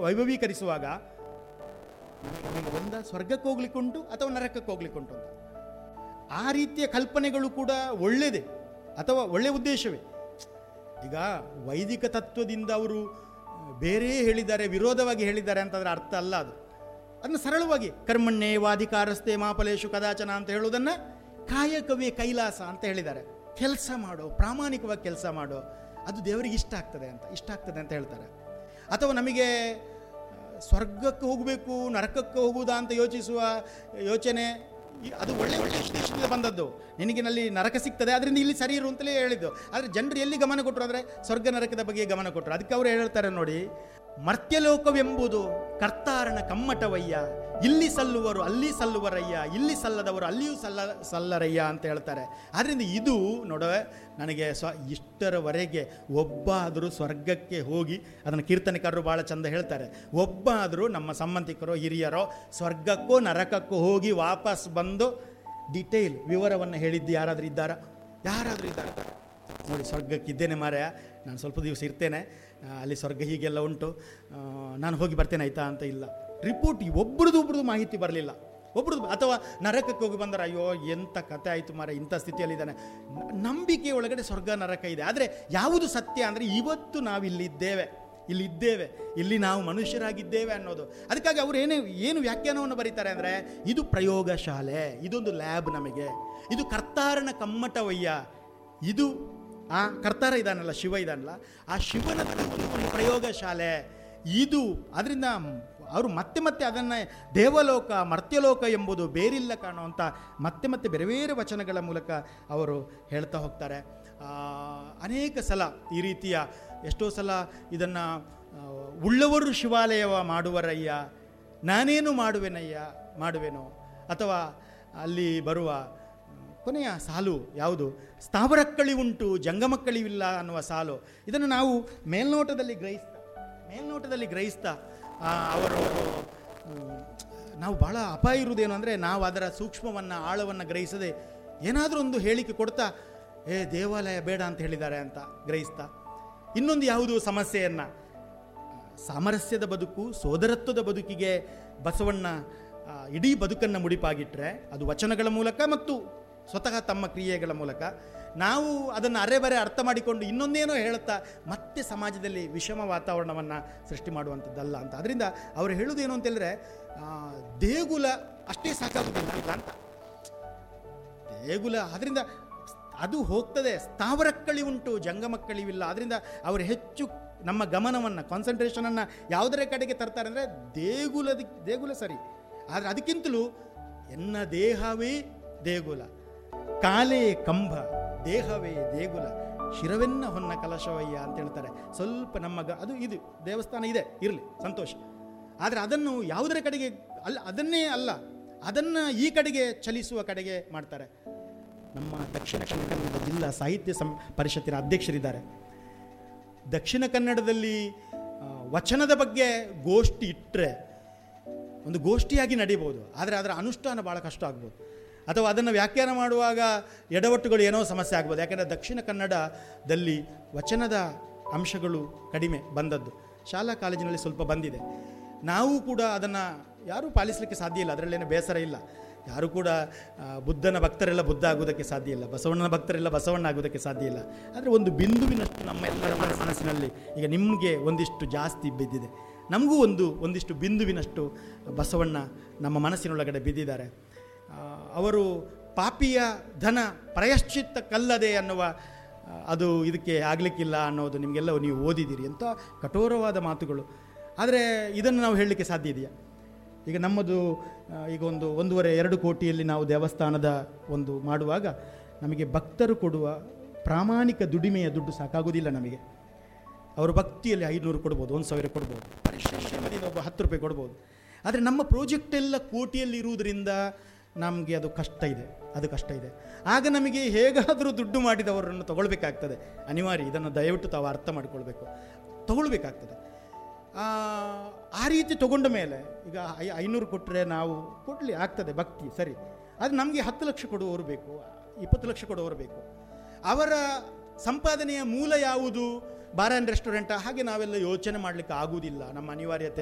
ವೈಭವೀಕರಿಸುವಾಗ ನಮಗೆ ಒಂದ ಸ್ವರ್ಗಕ್ಕೆ ಹೋಗ್ಲಿಕ್ಕೆ ಉಂಟು ಅಥವಾ ನರಕಕ್ಕೆ ಹೋಗ್ಲಿಕ್ಕೆ ಉಂಟು ಅಂತ ಆ ರೀತಿಯ ಕಲ್ಪನೆಗಳು ಕೂಡ ಒಳ್ಳೆಯದೇ ಅಥವಾ ಒಳ್ಳೆಯ ಉದ್ದೇಶವೇ ಈಗ ವೈದಿಕ ತತ್ವದಿಂದ ಅವರು ಬೇರೆ ಹೇಳಿದ್ದಾರೆ ವಿರೋಧವಾಗಿ ಹೇಳಿದ್ದಾರೆ ಅಂತಂದ್ರೆ ಅರ್ಥ ಅಲ್ಲ ಅದು ಅದನ್ನು ಸರಳವಾಗಿ ಕರ್ಮಣ್ಣೆ ವಾಧಿಕಾರಸ್ತೆ ಮಾಪಲೇಶು ಕದಾಚನ ಅಂತ ಹೇಳೋದನ್ನು ಕಾಯಕವೇ ಕೈಲಾಸ ಅಂತ ಹೇಳಿದ್ದಾರೆ ಕೆಲಸ ಮಾಡೋ ಪ್ರಾಮಾಣಿಕವಾಗಿ ಕೆಲಸ ಮಾಡೋ ಅದು ದೇವರಿಗೆ ಇಷ್ಟ ಆಗ್ತದೆ ಅಂತ ಇಷ್ಟ ಆಗ್ತದೆ ಅಂತ ಹೇಳ್ತಾರೆ ಅಥವಾ ನಮಗೆ ಆ, ಸ್ವರ್ಗಕ್ಕೆ ಹೋಗಬೇಕು ನರಕಕ್ಕೆ ಹೋಗುವುದಾ ಅಂತ ಯೋಚಿಸುವ ಯೋಚನೆ ಈ- ಅದು ಒಳ್ಳೆ ಒಳ್ಳೆ ಉದ್ದೇಶದಿಂದ ಬಂದದ್ದು ನಿನಗಿನಲ್ಲಿ ನರಕ ಸಿಗ್ತದೆ ಅದರಿಂದ ಇಲ್ಲಿ ಸರಿ ಇರು ಅಂತಲೇ ಹೇಳಿದ್ದು ಆದರೆ ಜನರು ಎಲ್ಲಿ ಗಮನ ಕೊಟ್ಟರು ಅಂದರೆ ಸ್ವರ್ಗ ನರಕದ ಬಗ್ಗೆ ಗಮನ ಕೊಟ್ಟರು ಅದಕ್ಕೆ ಅವರು ಹೇಳ್ತಾರೆ ನೋಡಿ ಮರ್ತ್ಯಲೋಕವೆಂಬುದು ಕರ್ತಾರನ ಕಮ್ಮಟವಯ್ಯ ಇಲ್ಲಿ ಸಲ್ಲುವರು ಅಲ್ಲಿ ಸಲ್ಲುವರಯ್ಯ ಇಲ್ಲಿ ಸಲ್ಲದವರು ಅಲ್ಲಿಯೂ ಸಲ್ಲ ಸಲ್ಲರಯ್ಯ ಅಂತ ಹೇಳ್ತಾರೆ ಆದ್ದರಿಂದ ಇದು ನೋಡುವೆ ನನಗೆ ಸ್ವ ಇಷ್ಟರವರೆಗೆ ಒಬ್ಬ ಆದರೂ ಸ್ವರ್ಗಕ್ಕೆ ಹೋಗಿ ಅದನ್ನು ಕೀರ್ತನೆಕಾರರು ಭಾಳ ಚಂದ ಹೇಳ್ತಾರೆ ಒಬ್ಬ ಆದರೂ ನಮ್ಮ ಸಂಬಂಧಿಕರೋ ಹಿರಿಯರೋ ಸ್ವರ್ಗಕ್ಕೋ ನರಕಕ್ಕೋ ಹೋಗಿ ವಾಪಸ್ ಬಂದು ಡಿಟೇಲ್ ವಿವರವನ್ನು ಹೇಳಿದ್ದು ಯಾರಾದರೂ ಇದ್ದಾರಾ ಯಾರಾದರೂ ಇದ್ದಾರೆ ನೋಡಿ ಸ್ವರ್ಗಕ್ಕಿದ್ದೇನೆ ಮಾರಾಯ ನಾನು ಸ್ವಲ್ಪ ದಿವಸ ಇರ್ತೇನೆ ಆ, ಅಲ್ಲಿ ಸ್ವರ್ಗ ಹೀಗೆಲ್ಲ ಉಂಟು ಆ, ನಾನು ಹೋಗಿ ಬರ್ತೇನೆ ಆಯಿತಾ ಅಂತ ಇಲ್ಲ ರಿಪೋರ್ಟ್ ಒಬ್ರದ್ದು ಒಬ್ರದ್ದು ಮಾಹಿತಿ ಬರಲಿಲ್ಲ ಒಬ್ರದ್ದು ಅಥವಾ ನರಕಕ್ಕೆ ಹೋಗಿ ಬಂದರೆ ಅಯ್ಯೋ ಎಂಥ ಕತೆ ಆಯಿತು ಮಾರ ಇಂಥ ಸ್ಥಿತಿಯಲ್ಲಿದ್ದಾನೆ ನ- ನಂಬಿಕೆ ಒಳಗಡೆ ಸ್ವರ್ಗ ನರಕ ಇದೆ ಆದರೆ ಯಾವುದು ಸತ್ಯ ಅಂದರೆ ಇವತ್ತು ನಾವಿಲ್ಲಿದ್ದೇವೆ ಇಲ್ಲಿದ್ದೇವೆ ಇಲ್ಲಿ ನಾವು ಮನುಷ್ಯರಾಗಿದ್ದೇವೆ ಅನ್ನೋದು ಅದಕ್ಕಾಗಿ ಅವರು ಏನೇ ಏನು ವ್ಯಾಖ್ಯಾನವನ್ನು ಬರೀತಾರೆ ಅಂದರೆ ಇದು ಪ್ರಯೋಗಶಾಲೆ ಇದೊಂದು ಲ್ಯಾಬ್ ನಮಗೆ ಇದು ಕರ್ತಾರನ ಕಮ್ಮಟವಯ್ಯ ಇದು ಆ ಕರ್ತಾರ ಇದಾನಲ್ಲ ಶಿವ ಇದಾನಲ್ಲ ಆ ಶಿವನ ಒಂದು ಪ್ರಯೋಗಶಾಲೆ ಇದು ಅದರಿಂದ ಅವರು ಮತ್ತೆ ಮತ್ತೆ ಅದನ್ನು ದೇವಲೋಕ ಮರ್ತ್ಯಲೋಕ ಎಂಬುದು ಬೇರಿಲ್ಲ ಕಾಣುವಂಥ ಮತ್ತೆ ಮತ್ತೆ ಬೇರೆ ಬೇರೆ ವಚನಗಳ ಮೂಲಕ ಅವರು ಹೇಳ್ತಾ ಹೋಗ್ತಾರೆ ಆ, ಅನೇಕ ಸಲ ಈ ರೀತಿಯ ಎಷ್ಟೋ ಸಲ ಇದನ್ನು ಉಳ್ಳವರು ಶಿವಾಲಯವ ಮಾಡುವರಯ್ಯ ನಾನೇನು ಮಾಡುವೆನಯ್ಯ ಮಾಡುವೆನೋ ಅಥವಾ ಅಲ್ಲಿ ಬರುವ ಕೊನೆಯ ಸಾಲು ಯಾವುದು ಸ್ಥಾವರಕ್ಕಳಿ ಉಂಟು ಜಂಗಮಕ್ಕಳಿವಿಲ್ಲ ಅನ್ನುವ ಸಾಲು ಇದನ್ನು ನಾವು ಮೇಲ್ನೋಟದಲ್ಲಿ ಗ್ರಹಿಸ್ತಾ ಮೇಲ್ನೋಟದಲ್ಲಿ ಗ್ರಹಿಸ್ತಾ ಆ, ಅವರು ಹ್ಮ್, ನಾವು ಭಾಳ ಅಪಾಯ ಇರುವುದೇನು ಅಂದರೆ ನಾವು ಅದರ ಸೂಕ್ಷ್ಮವನ್ನು ಆಳವನ್ನು ಗ್ರಹಿಸದೆ ಏನಾದರೂ ಒಂದು ಹೇಳಿಕೆ ಕೊಡ್ತಾ ಏ ದೇವಾಲಯ ಬೇಡ ಅಂತ ಹೇಳಿದ್ದಾರೆ ಅಂತ ಗ್ರಹಿಸ್ತಾ ಇನ್ನೊಂದು ಯಾವುದು ಸಮಸ್ಯೆಯನ್ನು ಸಾಮರಸ್ಯದ ಬದುಕು ಸೋದರತ್ವದ ಬದುಕಿಗೆ ಬಸವಣ್ಣ ಆ, ಇಡೀ ಬದುಕನ್ನು ಮುಡಿಪಾಗಿಟ್ಟರೆ ಅದು ವಚನಗಳ ಮೂಲಕ ಮತ್ತು ಸ್ವತಃ ತಮ್ಮ ಕ್ರಿಯೆಗಳ ಮೂಲಕ ನಾವು ಅದನ್ನು ಅರೆಬರೆ ಅರ್ಥ ಮಾಡಿಕೊಂಡು ಇನ್ನೊಂದೇನೋ ಹೇಳುತ್ತಾ ಮತ್ತೆ ಸಮಾಜದಲ್ಲಿ ವಿಷಮ ವಾತಾವರಣವನ್ನು ಸೃಷ್ಟಿ ಮಾಡುವಂಥದ್ದಲ್ಲ ಅಂತ ಅದರಿಂದ ಅವರು ಹೇಳುವುದೇನು ಅಂತೇಳಿದ್ರೆ ಆ, ದೇಗುಲ ಅಷ್ಟೇ ಸಾಕಾಗುವುದಿಲ್ಲ ಅಂತ ದೇಗುಲ ಅದರಿಂದ ಅದು ಹೋಗ್ತದೆ ಸ್ಥಾವರಕ್ಕಳಿ ಉಂಟು ಜಂಗಮಕ್ಕಳಿವಿಲ್ಲ ಅದರಿಂದ ಅವರು ಹೆಚ್ಚು ನಮ್ಮ ಗಮನವನ್ನು ಕಾನ್ಸಂಟ್ರೇಷನನ್ನು ಯಾವುದರ ಕಡೆಗೆ ತರ್ತಾರೆ ಅಂದರೆ ದೇಗುಲದ ದೇಗುಲ ಸರಿ ಆದರೆ ಅದಕ್ಕಿಂತಲೂ ಎನ್ನ ದೇಹವೇ ದೇಗುಲ ಕಾಲೇ ಕಂಬ ದೇಹವೇ ದೇಗುಲ ಶಿರವೆನ್ನ ಹೊನ್ನ ಕಲಶವಯ್ಯ ಅಂತ ಹೇಳ್ತಾರೆ ಸ್ವಲ್ಪ ನಮ್ಮ ಗ ಅದು ಇದು ದೇವಸ್ಥಾನ ಇದೆ ಇರಲಿ ಸಂತೋಷ ಆದರೆ ಅದನ್ನು ಯಾವುದರ ಕಡೆಗೆ ಅಲ್ಲ ಅದನ್ನೇ ಅಲ್ಲ ಅದನ್ನು ಈ ಕಡೆಗೆ ಚಲಿಸುವ ಕಡೆಗೆ ಮಾಡ್ತಾರೆ ನಮ್ಮ ದಕ್ಷಿಣ ಕನ್ನಡ ಜಿಲ್ಲಾ ಸಾಹಿತ್ಯ ಸಂ ಪರಿಷತ್ತಿನ ಅಧ್ಯಕ್ಷರಿದ್ದಾರೆ ದಕ್ಷಿಣ ಕನ್ನಡದಲ್ಲಿ ಆ, ವಚನದ ಬಗ್ಗೆ ಗೋಷ್ಠಿ ಇಟ್ಟರೆ ಒಂದು ಗೋಷ್ಠಿಯಾಗಿ ನಡೀಬೋದು ಆದರೆ ಅದರ ಅನುಷ್ಠಾನ ಭಾಳ ಕಷ್ಟ ಆಗ್ಬೋದು ಅಥವಾ ಅದನ್ನು ವ್ಯಾಖ್ಯಾನ ಮಾಡುವಾಗ ಎಡವಟ್ಟುಗಳು ಏನೋ ಸಮಸ್ಯೆ ಆಗ್ಬೋದು ಯಾಕೆಂದರೆ ದಕ್ಷಿಣ ಕನ್ನಡದಲ್ಲಿ ವಚನದ ಅಂಶಗಳು ಕಡಿಮೆ ಬಂದದ್ದು ಶಾಲಾ ಕಾಲೇಜಿನಲ್ಲಿ ಸ್ವಲ್ಪ ಬಂದಿದೆ ನಾವು ಕೂಡ ಅದನ್ನು ಯಾರೂ ಪಾಲಿಸಲಿಕ್ಕೆ ಸಾಧ್ಯ ಇಲ್ಲ ಅದರಲ್ಲೇನು ಬೇಸರ ಇಲ್ಲ ಯಾರು ಕೂಡ ಆ, ಬುದ್ಧನ ಭಕ್ತರೆಲ್ಲ ಬುದ್ಧ ಆಗೋದಕ್ಕೆ ಸಾಧ್ಯ ಇಲ್ಲ ಬಸವಣ್ಣನ ಭಕ್ತರೆಲ್ಲ ಬಸವಣ್ಣ ಆಗೋದಕ್ಕೆ ಸಾಧ್ಯ ಇಲ್ಲ ಆದರೆ ಒಂದು ಬಿಂದುವಿನಷ್ಟು ನಮ್ಮ ಎಲ್ಲರ ಮನ- ಮನಸ್ಸಿನಲ್ಲಿ ಈಗ ನಿಮಗೆ ಒಂದಿಷ್ಟು ಜಾಸ್ತಿ ಬಿದ್ದಿದೆ ನಮಗೂ ಒಂದು ಒಂದಿಷ್ಟು ಬಿಂದುವಿನಷ್ಟು ಬಸವಣ್ಣ ನಮ್ಮ ಮನಸ್ಸಿನೊಳಗಡೆ ಬಿದ್ದಿದ್ದಾರೆ ಆ, ಅವರು ಪಾಪಿಯ ಧನ ಪ್ರಯಶ್ಚಿತ್ತ ಕಲ್ಲದೆ ಅನ್ನುವ ಆ, ಅದು ಇದಕ್ಕೆ ಆಗಲಿಕ್ಕಿಲ್ಲ ಅನ್ನೋದು ನಿಮಗೆಲ್ಲ ನೀವು ಓದಿದ್ದೀರಿ ಅಂತ ಕಠೋರವಾದ ಮಾತುಗಳು ಆದರೆ ಇದನ್ನು ನಾವು ಹೇಳಲಿಕ್ಕೆ ಸಾಧ್ಯ ಇದೆಯಾ ಈಗ ನಮ್ಮದು ಆ, ಈಗ ಒಂದು ಒಂದೂವರೆ ಎರಡು ಕೋಟಿಯಲ್ಲಿ ನಾವು ದೇವಸ್ಥಾನದ ಒಂದು ಮಾಡುವಾಗ ನಮಗೆ ಭಕ್ತರು ಕೊಡುವ ಪ್ರಾಮಾಣಿಕ ದುಡಿಮೆಯ ದುಡ್ಡು ಸಾಕಾಗೋದಿಲ್ಲ ನಮಗೆ ಅವರು ಭಕ್ತಿಯಲ್ಲಿ ಐನೂರು ಕೊಡ್ಬೋದು ಒಂದು ಸಾವಿರ ಕೊಡ್ಬೋದು ಪರಿಶ್ರಮದಿಂದ ಒಬ್ಬ ಹತ್ತು ರೂಪಾಯಿ ಕೊಡ್ಬೋದು ಆದರೆ ನಮ್ಮ ಪ್ರಾಜೆಕ್ಟ್ ಎಲ್ಲ ಕೋಟಿಯಲ್ಲಿ ಇರುವುದರಿಂದ ನಮಗೆ ಅದು ಕಷ್ಟ ಇದೆ ಅದು ಕಷ್ಟ ಇದೆ ಆಗ ನಮಗೆ ಹೇಗಾದರೂ ದುಡ್ಡು ಮಾಡಿದವರನ್ನು ತಗೊಳ್ಬೇಕಾಗ್ತದೆ ಅನಿವಾರ್ಯ ಇದನ್ನು ದಯವಿಟ್ಟು ತಾವು ಅರ್ಥ ಮಾಡಿಕೊಳ್ಬೇಕು ತಗೊಳ್ಬೇಕಾಗ್ತದೆ ಆ, ಆ ರೀತಿ ತಗೊಂಡ ಮೇಲೆ ಈಗ ಐ ಐನೂರು ಕೊಟ್ಟರೆ ನಾವು ಕೊಡಲಿ ಆಗ್ತದೆ ಭಕ್ತಿ ಸರಿ ಆದರೆ ನಮಗೆ ಹತ್ತು ಲಕ್ಷ ಕೊಡುವವರು ಬೇಕು ಇಪ್ಪತ್ತು ಲಕ್ಷ ಕೊಡುವವರು ಬೇಕು ಅವರ ಸಂಪಾದನೆಯ ಮೂಲ ಯಾವುದು ಬಾರ್ ಆ್ಯಂಡ್ ರೆಸ್ಟೋರೆಂಟ್ ಹಾಗೆ ನಾವೆಲ್ಲ ಯೋಚನೆ ಮಾಡಲಿಕ್ಕೆ ಆಗುವುದಿಲ್ಲ ನಮ್ಮ ಅನಿವಾರ್ಯತೆ